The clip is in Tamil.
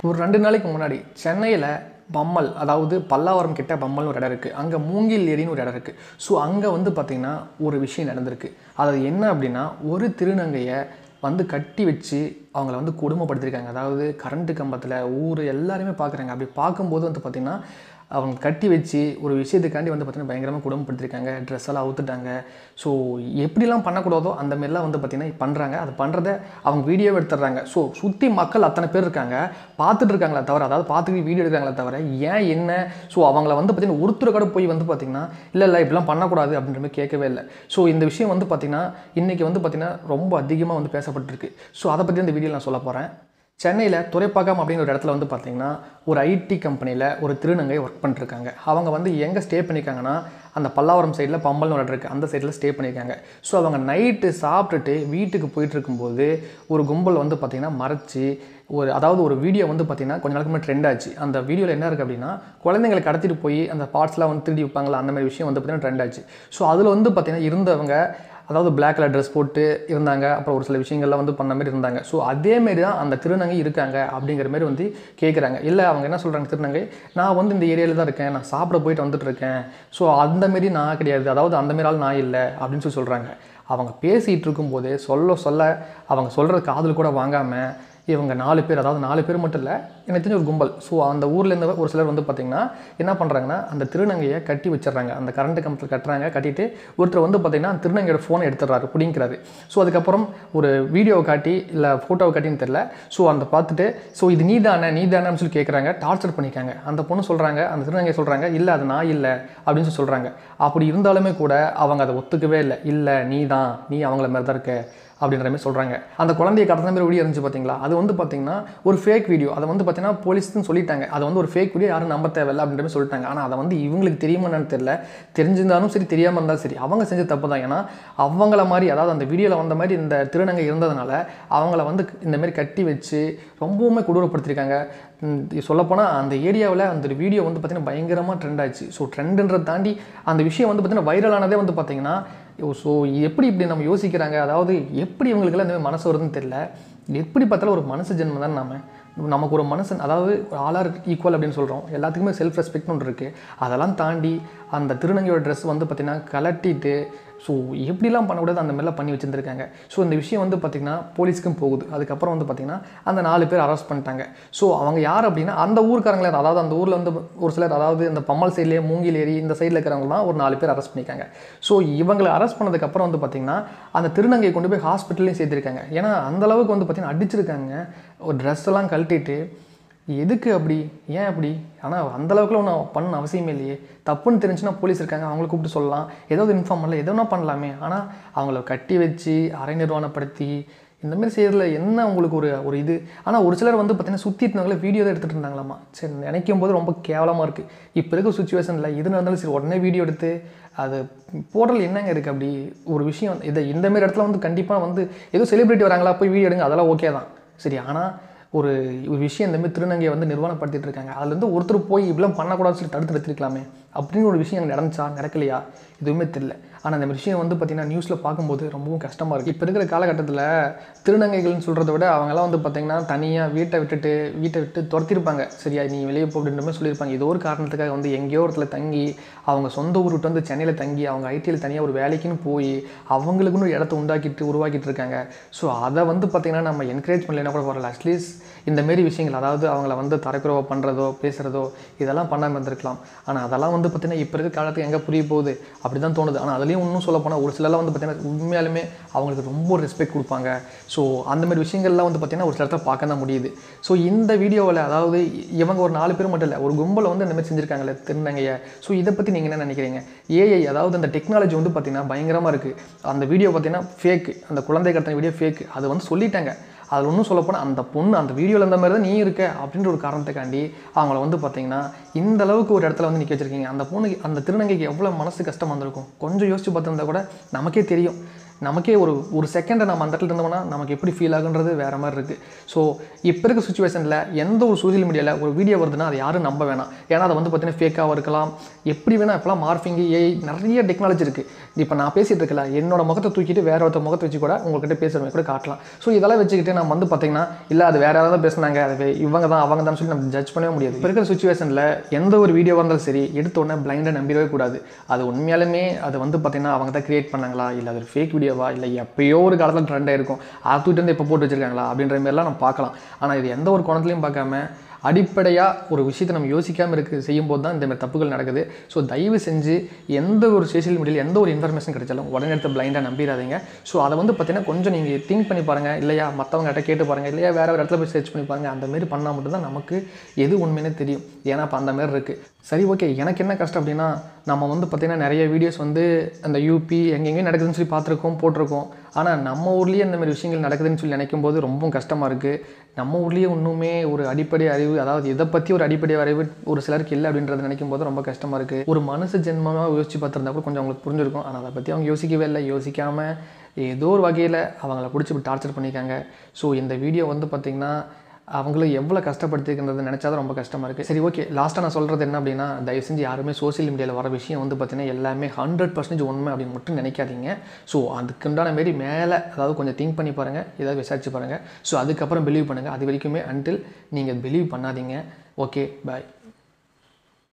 ஒரு ரெண்டு நாளைக்கு முன்னாடி சென்னையில் பம்மல் அதாவது பல்லாவரம் கிட்ட பம்மல்னு ஒரு இடம் இருக்குது அங்கே மூங்கில் ஏரின்னு ஒரு இடம் இருக்குது ஸோ அங்கே வந்து பார்த்திங்கன்னா ஒரு விஷயம் நடந்திருக்கு அது என்ன அப்படின்னா ஒரு திருநங்கையை வந்து கட்டி வச்சு அவங்கள வந்து கொடுமைப்படுத்திருக்காங்க அதாவது கரண்ட்டு கம்பத்தில் ஊர் எல்லாருமே பார்க்குறாங்க அப்படி பார்க்கும்போது வந்து பார்த்திங்கன்னா அவங்க கட்டி வச்சு ஒரு விஷயத்துக்காண்டி வந்து பார்த்திங்கன்னா பயங்கரமாக குடும்பப்படுத்திருக்காங்க ட்ரெஸ் எல்லாம் அவுத்துட்டாங்க ஸோ எப்படிலாம் பண்ணக்கூடாதோ அந்த மாதிரிலாம் வந்து பார்த்திங்கன்னா பண்ணுறாங்க அது பண்ணுறத அவங்க வீடியோ எடுத்துடுறாங்க ஸோ சுற்றி மக்கள் அத்தனை பேர் இருக்காங்க பார்த்துட்டு இருக்காங்களே தவிர அதாவது பார்த்துட்டு வீடியோ எடுக்கிறாங்களே தவிர ஏன் என்ன ஸோ அவங்கள வந்து பார்த்திங்கன்னா ஒருத்தர் கூட போய் வந்து பார்த்திங்கன்னா இல்லை இல்லை இப்படிலாம் பண்ணக்கூடாது அப்படின்ற மாதிரி கேட்கவே இல்லை ஸோ இந்த விஷயம் வந்து பார்த்திங்கன்னா இன்றைக்கி வந்து பார்த்திங்கன்னா ரொம்ப அதிகமாக வந்து பேசப்பட்டிருக்கு ஸோ அதை பற்றி இந்த வீடியோ நான் சொல்ல போகிறேன் சென்னையில் துறைப்பாக்கம் அப்படிங்கிற ஒரு இடத்துல வந்து பார்த்தீங்கன்னா ஒரு ஐடி கம்பெனியில் ஒரு திருநங்கை ஒர்க் பண்ணிருக்காங்க அவங்க வந்து எங்கே ஸ்டே பண்ணியிருக்காங்கன்னா அந்த பல்லாவரம் சைடில் பம்பல்னு ஒரு இடம் இருக்குது அந்த சைடில் ஸ்டே பண்ணியிருக்காங்க ஸோ அவங்க நைட்டு சாப்பிட்டுட்டு வீட்டுக்கு போயிட்டு இருக்கும்போது ஒரு கும்பல் வந்து பார்த்திங்கன்னா மறைச்சி ஒரு அதாவது ஒரு வீடியோ வந்து பார்த்திங்கன்னா கொஞ்ச நாளுக்கு முன்னாடி ட்ரெண்ட் ஆச்சு அந்த வீடியோவில் என்ன இருக்குது அப்படின்னா குழந்தைங்களை கடத்திட்டு போய் அந்த பார்ட்ஸ்லாம் வந்து திருடி வைப்பாங்களா அந்த மாதிரி விஷயம் வந்து பார்த்திங்கன்னா ட்ரெண்ட் ஆச்சு ஸோ அதில் வந்து பார்த்திங்கன்னா இருந்தவங்க அதாவது பிளாக் கலர் ட்ரெஸ் போட்டு இருந்தாங்க அப்புறம் ஒரு சில விஷயங்கள்லாம் வந்து பண்ண மாதிரி இருந்தாங்க ஸோ அதேமாரி தான் அந்த திருநங்கை இருக்காங்க அப்படிங்கிற மாதிரி வந்து கேட்குறாங்க இல்லை அவங்க என்ன சொல்கிறாங்க திருநங்கை நான் வந்து இந்த ஏரியாவில் தான் இருக்கேன் நான் சாப்பிட போயிட்டு வந்துட்டு இருக்கேன் ஸோ அந்த மாரி நான் கிடையாது அதாவது அந்த மாரி ஆள் நான் இல்லை அப்படின்னு சொல்லி சொல்கிறாங்க அவங்க பேசிகிட்டு இருக்கும்போதே சொல்ல சொல்ல அவங்க சொல்கிற காதில் கூட வாங்காமல் இவங்க நாலு பேர் அதாவது நாலு பேர் மட்டும் இல்லை எனக்கு தெரிஞ்ச ஒரு கும்பல் ஸோ அந்த ஊரில் இருந்த ஒரு சிலர் வந்து பார்த்திங்கன்னா என்ன பண்ணுறாங்கன்னா அந்த திருநங்கையை கட்டி வச்சிடுறாங்க அந்த கரண்ட் கம்பத்தில் கட்டுறாங்க கட்டிட்டு ஒருத்தர் வந்து பார்த்திங்கன்னா அந்த திருநங்கையோட ஃபோனை எடுத்துடுறாரு பிடிங்கிறாரு ஸோ அதுக்கப்புறம் ஒரு வீடியோவை காட்டி இல்லை ஃபோட்டோவை காட்டின்னு தெரில ஸோ அந்த பார்த்துட்டு ஸோ இது நீ தானே நீ தானேன்னு சொல்லி கேட்குறாங்க டார்ச்சர் பண்ணிக்காங்க அந்த பொண்ணு சொல்கிறாங்க அந்த திருநங்கை சொல்கிறாங்க இல்லை அது நான் இல்லை அப்படின்னு சொல்லி சொல்கிறாங்க அப்படி இருந்தாலுமே கூட அவங்க அதை ஒத்துக்கவே இல்லை இல்லை நீ தான் நீ அவங்கள மாதிரி தான் இருக்க அப்படின்ற மாதிரி சொல்கிறாங்க அந்த குழந்தைய கடந்த மாதிரி வீடியோ இருந்துச்சு பார்த்தீங்களா அது வந்து பார்த்தீங்கன்னா ஒரு ஃபேக் வீடியோ அதை வந்து பார்த்தீங்கன்னா போலீஸ்னு சொல்லிட்டாங்க அது வந்து ஒரு ஃபேக் வீடியோ யாரும் நம்ப தேவையில்ல அப்படின்ற மாதிரி சொல்லிட்டாங்க ஆனால் அதை வந்து இவங்களுக்கு தெரியுமா என்னன்னு தெரியல தெரிஞ்சிருந்தாலும் சரி தெரியாமல் இருந்தாலும் சரி அவங்க செஞ்ச தப்பு தான் ஏன்னா அவங்கள மாதிரி அதாவது அந்த வீடியோவில் வந்த மாதிரி இந்த திருநங்கை இருந்ததுனால அவங்கள வந்து இந்த மாதிரி கட்டி வச்சு ரொம்பவுமே கொடூரப்படுத்திருக்காங்க சொல்லப்போனால் அந்த ஏரியாவில் அந்த வீடியோ வந்து பார்த்திங்கன்னா பயங்கரமாக ட்ரெண்ட் ஆச்சு ஸோ ட்ரெண்டுன்றதை தாண்டி அந்த விஷயம் வந்து பார்த்திங்கன்னா வைரலானதே வந்து பார்த்திங்கன்னா ஸோ எப்படி இப்படி நம்ம யோசிக்கிறாங்க அதாவது எப்படி இவங்களுக்கெல்லாம் இந்த மாதிரி மனசு வருதுன்னு தெரியல எப்படி பார்த்தாலும் ஒரு மனசு ஜென்மம் தான் நாம நமக்கு ஒரு மனுஷன் அதாவது ஆளார் ஈக்குவல் அப்படின்னு சொல்கிறோம் எல்லாத்துக்குமே செல்ஃப் ரெஸ்பெக்ட்னு ஒன்று இருக்குது அதெல்லாம் தாண்டி அந்த திருநங்கையோட ட்ரெஸ் வந்து பார்த்திங்கன்னா கலட்டிட்டு ஸோ எப்படிலாம் பண்ணக்கூடாது அந்த மாதிரிலாம் பண்ணி வச்சுருந்துருக்காங்க ஸோ இந்த விஷயம் வந்து பார்த்திங்கன்னா போலீஸ்க்கும் போகுது அதுக்கப்புறம் வந்து பார்த்திங்கன்னா அந்த நாலு பேர் அரெஸ்ட் பண்ணிட்டாங்க ஸோ அவங்க யார் அப்படின்னா அந்த ஊருக்காரங்களே அதாவது அந்த ஊரில் வந்து ஒரு சிலர் அதாவது இந்த பம்மல் சைட்லேயே மூங்கில் ஏரி இந்த சைடில் இருக்கிறவங்களாம் ஒரு நாலு பேர் அரெஸ்ட் பண்ணியிருக்காங்க ஸோ இவங்களை அரெஸ்ட் பண்ணதுக்கப்புறம் வந்து பார்த்திங்கன்னா அந்த திருநங்கையை கொண்டு போய் ஹாஸ்பிட்டல்லையும் சேர்த்திருக்காங்க ஏன்னா அந்த அளவுக்கு வந்து பார்த்திங்கன்னா அடிச்சிருக்காங்க ஒரு ட்ரெஸ் எல்லாம் கழட்டிட்டு எதுக்கு அப்படி ஏன் அப்படி ஆனால் அந்தளவுக்குலாம் ஒன்றும் பண்ண அவசியமே இல்லையே தப்புன்னு தெரிஞ்சுன்னா போலீஸ் இருக்காங்க அவங்கள கூப்பிட்டு சொல்லலாம் ஏதாவது இன்ஃபார்ம் பண்ணல எதுனா பண்ணலாமே ஆனால் அவங்கள கட்டி வச்சு அரை நிர்வாணப்படுத்தி இந்த மாதிரி செய்கிறதுல என்ன உங்களுக்கு ஒரு ஒரு இது ஆனால் ஒரு சிலர் வந்து பார்த்தீங்கன்னா சுற்றி இருந்தவங்களே வீடியோ தான் எடுத்துகிட்டு இருந்தாங்களாமா சரி நினைக்கும் போது ரொம்ப கேவலமாக இருக்குது இப்போ இருக்க சுச்சுவேஷனில் எது நடந்தாலும் சரி உடனே வீடியோ எடுத்து அது போடுறதுல என்னங்க இருக்குது அப்படி ஒரு விஷயம் இதை இந்த மாதிரி இடத்துல வந்து கண்டிப்பாக வந்து ஏதோ செலிப்ரிட்டி வராங்களா போய் வீடியோ எடுங்க அதெல்லாம் ஓகே தான் சரி ஆனால் ஒரு ஒரு விஷயம் இந்த மாதிரி திருநங்கையை வந்து நிர்வாணப்படுத்திட்டு இருக்காங்க அதுலேருந்து ஒருத்தர் போய் இப்படிலாம் பண்ணக்கூடாதுன்னு சொல்லி தடுத்து நிறுத்திருக்கலாமே அப்படின்னு ஒரு விஷயம் அங்கே நடந்துச்சா நடக்கலையா எதுவுமே தெரியல ஆனால் அந்த விஷயம் வந்து பார்த்திங்கன்னா நியூஸில் பார்க்கும்போது ரொம்பவும் கஷ்டமாக இருக்குது இப்போ இருக்கிற காலகட்டத்தில் திருநங்கைகள்னு சொல்கிறத விட அவங்கெல்லாம் வந்து பார்த்திங்கன்னா தனியாக வீட்டை விட்டுட்டு வீட்டை விட்டு துரத்திருப்பாங்க சரியா நீ வெளியே போ அப்படின்ற மாதிரி சொல்லியிருப்பாங்க ஏதோ ஒரு காரணத்துக்காக வந்து எங்கேயோ ஒருத்துல தங்கி அவங்க சொந்த ஊர் விட்டு வந்து சென்னையில் தங்கி அவங்க ஐடியில் தனியாக ஒரு வேலைக்குன்னு போய் அவங்களுக்குன்னு ஒரு இடத்த உண்டாக்கிட்டு உருவாக்கிட்டு இருக்காங்க ஸோ அதை வந்து பார்த்திங்கன்னா நம்ம என்கரேஜ் பண்ணலைன்னா கூட பரவாயில்ல அட்லீஸ்ட் இந்தமாரி விஷயங்கள் அதாவது அவங்கள வந்து தரக்குறவோ பண்ணுறதோ பேசுகிறதோ இதெல்லாம் பண்ணாமல் இருந்திருக்கலாம் ஆனால் அதெல்லாம் வந்து பார்த்திங்கன்னா இப்போ இருக்க காலத்துக்கு எங்கே புரிய போகுது அப்படி தான் தோணுது ஆனால் அதுலேயும் இன்னும் சொல்ல போனால் ஒரு சிலர்லாம் வந்து பார்த்திங்கன்னா உண்மையாலுமே அவங்களுக்கு ரொம்ப ரெஸ்பெக்ட் கொடுப்பாங்க ஸோ அந்த மாதிரி விஷயங்கள்லாம் வந்து பார்த்திங்கன்னா ஒரு சில இடத்துல பார்க்க தான் முடியுது ஸோ இந்த வீடியோவில் அதாவது இவங்க ஒரு நாலு பேர் மட்டும் இல்லை ஒரு கும்பலை வந்து இந்த மாதிரி செஞ்சுருக்காங்களே திருநங்கையை ஸோ இதை பற்றி நீங்கள் என்ன நினைக்கிறீங்க ஏஐ அதாவது அந்த டெக்னாலஜி வந்து பார்த்திங்கன்னா பயங்கரமாக இருக்குது அந்த வீடியோ பார்த்திங்கன்னா ஃபேக் அந்த குழந்தை கடத்தின வீடியோ ஃபேக் அது வந்து சொல்லிட்டாங்க அதில் ஒன்றும் சொல்லப்போனால் அந்த பொண்ணு அந்த வீடியோவில் இருந்த மாதிரி தான் நீ இருக்க அப்படின்ற ஒரு காரணத்துக்காண்டி அவங்கள வந்து பார்த்தீங்கன்னா இந்த அளவுக்கு ஒரு இடத்துல வந்து நிற்க வச்சிருக்கீங்க அந்த பொண்ணுக்கு அந்த திருநங்கைக்கு எவ்வளோ மனசு கஷ்டமாக இருந்திருக்கும் கொஞ்சம் யோசிச்சு பார்த்துருந்தா கூட நமக்கே தெரியும் நமக்கே ஒரு ஒரு செகண்டை நம்ம அந்த இடத்துல இருந்தோம்னா நமக்கு எப்படி ஃபீல் ஆகுன்றது வேறு மாதிரி இருக்குது ஸோ இப்போ இருக்க சுச்சுவேஷனில் எந்த ஒரு சோஷியல் மீடியாவில் ஒரு வீடியோ வருதுன்னா அதை யாரும் நம்ப வேணாம் ஏன்னா அதை வந்து பார்த்தீங்கன்னா ஃபேக்காகவும் இருக்கலாம் எப்படி வேணால் இப்போலாம் மார்ஃபிங் ஏஐ நிறைய டெக்னாலஜி இருக்குது இப்போ நான் பேசிகிட்டு இருக்கல என்னோட முகத்தை தூக்கிட்டு வேற ஒருத்தர் முகத்தை வச்சு கூட உங்கள்கிட்ட பேசுகிறவங்க கூட காட்டலாம் ஸோ இதெல்லாம் வச்சுக்கிட்டு நம்ம வந்து பார்த்தீங்கன்னா இல்லை அது வேற யாராவது பேசுனாங்க அது வே- இவங்க தான் அவங்க தான் சொல்லி நம்ம ஜட்ஜ் பண்ணவே முடியாது இப்போ இருக்கிற சுச்சுவேஷனில் எந்த ஒரு வீடியோவாக இருந்தாலும் சரி எடுத்த உடனே பிளைண்டாக நம்பிடவே கூடாது அது உண்மையாலுமே அது வந்து பார்த்தீங்கன்னா அவங்க தான் கிரியேட் பண்ணாங்களா இல்லை அது ஒரு ஃபேக் வீடியோவா இல்லை எப்பயோ ஒரு காலத்தில் ட்ரெண்ட் ஆயிருக்கும் அதை தூக்கிட்டு வந்து இப்போ போட்டு வச்சிருக்காங்களா அப்படின்ற மாதிரிலாம் நம்ம பார்க்கலாம் ஆனால் இது எந்த ஒரு கோணத்துலையும் பார்க்காம அடிப்படையாக ஒரு விஷயத்தை நம்ம யோசிக்காமல் இருக்கு செய்யும்போது தான் இந்த மாதிரி தப்புகள் நடக்குது ஸோ தயவு செஞ்சு எந்த ஒரு சோஷியல் மீடியாவில் எந்த ஒரு இன்ஃபர்மேஷன் கிடைச்சாலும் உடனே எடுத்து பிளைண்டாக நம்பிடாதீங்க ஸோ அதை வந்து பார்த்தீங்கன்னா கொஞ்சம் நீங்கள் திங்க் பண்ணி பாருங்கள் இல்லையா மற்றவங்ககிட்ட கேட்டு பாருங்கள் இல்லையா வேற ஒரு இடத்துல போய் சர்ச் பண்ணி பாருங்கள் அந்த மாதிரி பண்ணால் மட்டும்தான் நமக்கு எது உண்மைன்னு தெரியும் ஏன்னா இப்போ அந்த மாதிரி இருக்குது சரி ஓகே எனக்கு என்ன கஷ்டம் அப்படின்னா நம்ம வந்து பார்த்திங்கன்னா நிறைய வீடியோஸ் வந்து அந்த யூபி எங்கெங்கேயும் நடக்குதுன்னு சொல்லி பார்த்துருக்கோம் போட்டிருக்கோம் ஆனால் நம்ம ஊர்லேயே இந்த மாதிரி விஷயங்கள் நடக்குதுன்னு சொல்லி நினைக்கும் போது ரொம்ப கஷ்டமாக இருக்குது நம்ம ஊர்லேயே இன்னுமே ஒரு அடிப்படை அறிவு அதாவது இதை பற்றி ஒரு அடிப்படை அறிவு ஒரு சிலருக்கு இல்லை அப்படின்றத நினைக்கும் போது ரொம்ப கஷ்டமாக இருக்குது ஒரு மனுஷ ஜென்மமாக யோசிச்சு பார்த்துருந்தா கூட கொஞ்சம் அவங்களுக்கு புரிஞ்சிருக்கும் ஆனால் அதை பற்றி அவங்க யோசிக்கவே இல்லை யோசிக்காமல் ஏதோ ஒரு வகையில் அவங்கள பிடிச்சி டார்ச்சர் பண்ணியிருக்காங்க ஸோ இந்த வீடியோ வந்து பார்த்திங்கன்னா அவங்கள எவ்வளோ கஷ்டப்படுத்திருக்கின்றது நினச்சா தான் ரொம்ப கஷ்டமாக இருக்குது சரி ஓகே லாஸ்ட்டாக நான் சொல்கிறது என்ன அப்படின்னா தயவு செஞ்சு யாருமே சோஷியல் மீடியாவில் வர விஷயம் வந்து பார்த்தீங்கன்னா எல்லாமே ஹண்ட்ரட் பர்சன்டேஜ் உண்மை அப்படின்னு மட்டும் நினைக்காதீங்க ஸோ அதுக்குண்டான மாரி மேலே அதாவது கொஞ்சம் திங்க் பண்ணி பாருங்கள் ஏதாவது விசாரிச்சு பாருங்கள் ஸோ அதுக்கப்புறம் பிலீவ் பண்ணுங்கள் அது வரைக்குமே அன்டில் நீங்கள் பிலீவ் பண்ணாதீங்க ஓகே பாய்